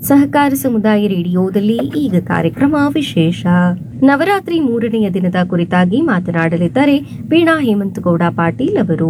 ಸಹಕಾರ ಸಮುದಾಯ ರೇಡಿಯೋದಲ್ಲಿ ಈಗ ಕಾರ್ಯಕ್ರಮ ವಿಶೇಷ ನವರಾತ್ರಿ ಮೂರನೆಯ ದಿನದ ಕುರಿತಾಗಿ ಮಾತನಾಡಲಿದ್ದಾರೆ ವೀಣಾ ಹೇಮಂತಗೌಡ ಪಾಟೀಲ್ ಅವರು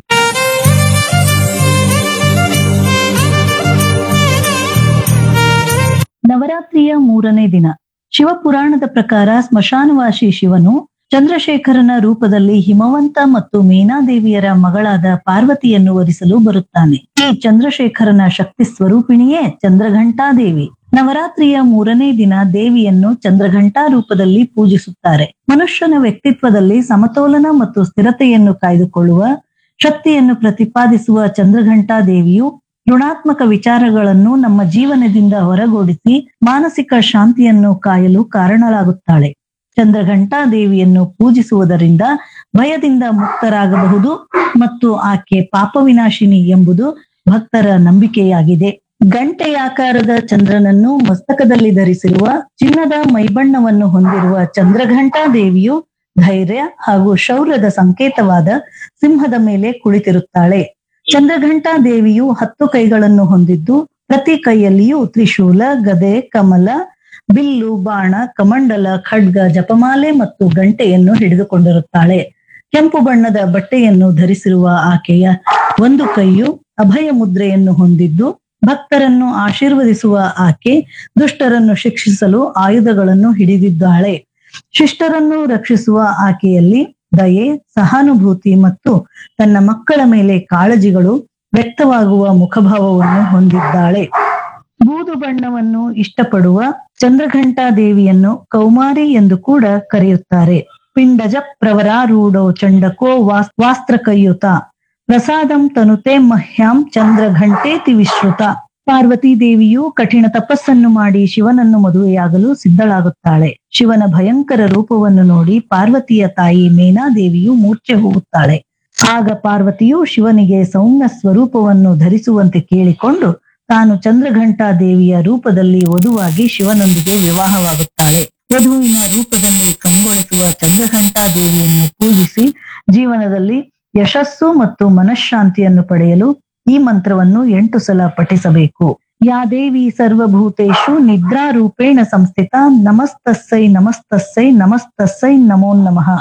ನವರಾತ್ರಿಯ ಮೂರನೇ ದಿನ ಶಿವಪುರಾಣದ ಪ್ರಕಾರ ಸ್ಮಶಾನವಾಸಿ ಶಿವನು ಚಂದ್ರಶೇಖರನ ರೂಪದಲ್ಲಿ ಹಿಮವಂತ ಮತ್ತು ಮೀನಾದೇವಿಯರ ಮಗಳಾದ ಪಾರ್ವತಿಯನ್ನು ವರಿಸಲು ಬರುತ್ತಾನೆ ಈ ಚಂದ್ರಶೇಖರನ ಶಕ್ತಿ ಸ್ವರೂಪಿಣಿಯೇ ಚಂದ್ರಘಂಟಾದೇವಿ ನವರಾತ್ರಿಯ ಮೂರನೇ ದಿನ ದೇವಿಯನ್ನು ಚಂದ್ರಘಂಟಾ ರೂಪದಲ್ಲಿ ಪೂಜಿಸುತ್ತಾರೆ ಮನುಷ್ಯನ ವ್ಯಕ್ತಿತ್ವದಲ್ಲಿ ಸಮತೋಲನ ಮತ್ತು ಸ್ಥಿರತೆಯನ್ನು ಕಾಯ್ದುಕೊಳ್ಳುವ ಶಕ್ತಿಯನ್ನು ಪ್ರತಿಪಾದಿಸುವ ಚಂದ್ರಘಂಟಾ ದೇವಿಯು ಋಣಾತ್ಮಕ ವಿಚಾರಗಳನ್ನು ನಮ್ಮ ಜೀವನದಿಂದ ಹೊರಗೂಡಿಸಿ ಮಾನಸಿಕ ಶಾಂತಿಯನ್ನು ಕಾಯಲು ಕಾರಣರಾಗುತ್ತಾಳೆ ಚಂದ್ರಘಂಟಾ ದೇವಿಯನ್ನು ಪೂಜಿಸುವುದರಿಂದ ಭಯದಿಂದ ಮುಕ್ತರಾಗಬಹುದು ಮತ್ತು ಆಕೆ ಪಾಪವಿನಾಶಿನಿ ಎಂಬುದು ಭಕ್ತರ ನಂಬಿಕೆಯಾಗಿದೆ ಗಂಟೆಯಾಕಾರದ ಚಂದ್ರನನ್ನು ಮಸ್ತಕದಲ್ಲಿ ಧರಿಸಿರುವ ಚಿನ್ನದ ಮೈಬಣ್ಣವನ್ನು ಹೊಂದಿರುವ ಚಂದ್ರಘಂಟಾ ದೇವಿಯು ಧೈರ್ಯ ಹಾಗೂ ಶೌರ್ಯದ ಸಂಕೇತವಾದ ಸಿಂಹದ ಮೇಲೆ ಕುಳಿತಿರುತ್ತಾಳೆ ಚಂದ್ರಘಂಟಾ ದೇವಿಯು ಹತ್ತು ಕೈಗಳನ್ನು ಹೊಂದಿದ್ದು ಪ್ರತಿ ಕೈಯಲ್ಲಿಯೂ ತ್ರಿಶೂಲ ಗದೆ ಕಮಲ ಬಿಲ್ಲು ಬಾಣ ಕಮಂಡಲ ಖಡ್ಗ ಜಪಮಾಲೆ ಮತ್ತು ಗಂಟೆಯನ್ನು ಹಿಡಿದುಕೊಂಡಿರುತ್ತಾಳೆ ಕೆಂಪು ಬಣ್ಣದ ಬಟ್ಟೆಯನ್ನು ಧರಿಸಿರುವ ಆಕೆಯ ಒಂದು ಕೈಯು ಅಭಯ ಮುದ್ರೆಯನ್ನು ಹೊಂದಿದ್ದು ಭಕ್ತರನ್ನು ಆಶೀರ್ವದಿಸುವ ಆಕೆ ದುಷ್ಟರನ್ನು ಶಿಕ್ಷಿಸಲು ಆಯುಧಗಳನ್ನು ಹಿಡಿದಿದ್ದಾಳೆ ಶಿಷ್ಟರನ್ನು ರಕ್ಷಿಸುವ ಆಕೆಯಲ್ಲಿ ದಯೆ ಸಹಾನುಭೂತಿ ಮತ್ತು ತನ್ನ ಮಕ್ಕಳ ಮೇಲೆ ಕಾಳಜಿಗಳು ವ್ಯಕ್ತವಾಗುವ ಮುಖಭಾವವನ್ನು ಹೊಂದಿದ್ದಾಳೆ ಬೂದು ಬಣ್ಣವನ್ನು ಇಷ್ಟಪಡುವ ಚಂದ್ರಘಂಟಾ ದೇವಿಯನ್ನು ಕೌಮಾರಿ ಎಂದು ಕೂಡ ಕರೆಯುತ್ತಾರೆ ಪಿಂಡಜ ಪ್ರವರಾರೂಢೋ ಚಂಡಕೋ ವಾಸ್ ವಾಸ್ತ್ರ ಕೈಯುತ ಪ್ರಸಾದಂ ತನುತೆ ಮಹ್ಯಾಂ ಚಂದ್ರಘಂಟೇತಿ ವಿಶ್ರುತ ಪಾರ್ವತಿ ದೇವಿಯು ಕಠಿಣ ತಪಸ್ಸನ್ನು ಮಾಡಿ ಶಿವನನ್ನು ಮದುವೆಯಾಗಲು ಸಿದ್ಧಳಾಗುತ್ತಾಳೆ ಶಿವನ ಭಯಂಕರ ರೂಪವನ್ನು ನೋಡಿ ಪಾರ್ವತಿಯ ತಾಯಿ ಮೇನಾದೇವಿಯು ಮೂರ್ಛೆ ಹೋಗುತ್ತಾಳೆ ಆಗ ಪಾರ್ವತಿಯು ಶಿವನಿಗೆ ಸೌಮ್ಯ ಸ್ವರೂಪವನ್ನು ಧರಿಸುವಂತೆ ಕೇಳಿಕೊಂಡು ತಾನು ಚಂದ್ರಘಂಟಾ ದೇವಿಯ ರೂಪದಲ್ಲಿ ವಧುವಾಗಿ ಶಿವನೊಂದಿಗೆ ವಿವಾಹವಾಗುತ್ತಾಳೆ ವಧುವಿನ ರೂಪದಲ್ಲಿ ಕಂಗೊಳಿಸುವ ಚಂದ್ರಘಂಟಾ ದೇವಿಯನ್ನು ಪೂಜಿಸಿ ಜೀವನದಲ್ಲಿ ಯಶಸ್ಸು ಮತ್ತು ಮನಃಶಾಂತಿಯನ್ನು ಪಡೆಯಲು ಈ ಮಂತ್ರವನ್ನು ಎಂಟು ಸಲ ಪಠಿಸಬೇಕು ಯಾ ದೇವಿ ಸರ್ವಭೂತೇಶು ನಿದ್ರಾ ರೂಪೇಣ ಸಂಸ್ಥಿತ ನಮಸ್ತಸ್ಸೈ ನಮಸ್ತಸ್ಸೈ ನಮಸ್ತಸ್ಸೈ ನಮೋ ನಮಃ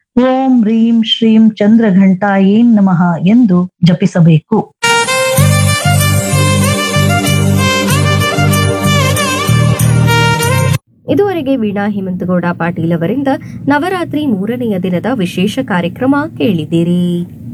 ಓಂ ರೀಂ ಶ್ರೀಂ ಚಂದ್ರಘಂಟಾಯೇ ನಮಃ ಎಂದು ಜಪಿಸಬೇಕು ಇದುವರೆಗೆ ವೀಣಾ ಹೇಮಂತಗೌಡ ಪಾಟೀಲ್ ಅವರಿಂದ ನವರಾತ್ರಿ ಮೂರನೆಯ ದಿನದ ವಿಶೇಷ ಕಾರ್ಯಕ್ರಮ ಕೇಳಿದಿರಿ